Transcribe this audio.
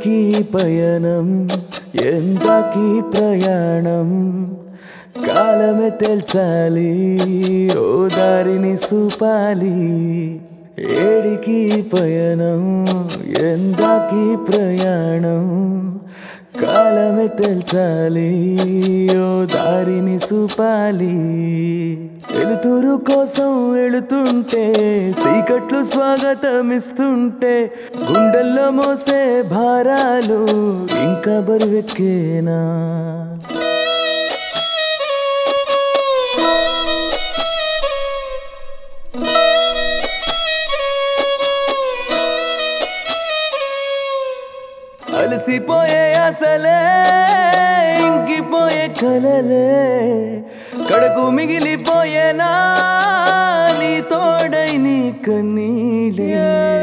ఏడికి పయనం ఎంతకి ప్రయాణం కాలమే తెల్చాలి ఓ దారిని చూపాలి ఏడికి పయనం ఎంతకి ప్రయాణం కాలమే తెల్చాలి ఓ దారిని చూపాలి వెలుతురు కోసం వెళుతుంటే చీకట్లు స్వాగతమిస్తుంటే గుండెల్లో మోసే భారాలు ఇంకా బరువెక్కేనా అలసిపోయే అసలే ఇంకిపోయే కలలే కడకు మిగిలిపోయేనా నీ తోడై నీ కన్నీళ్ళే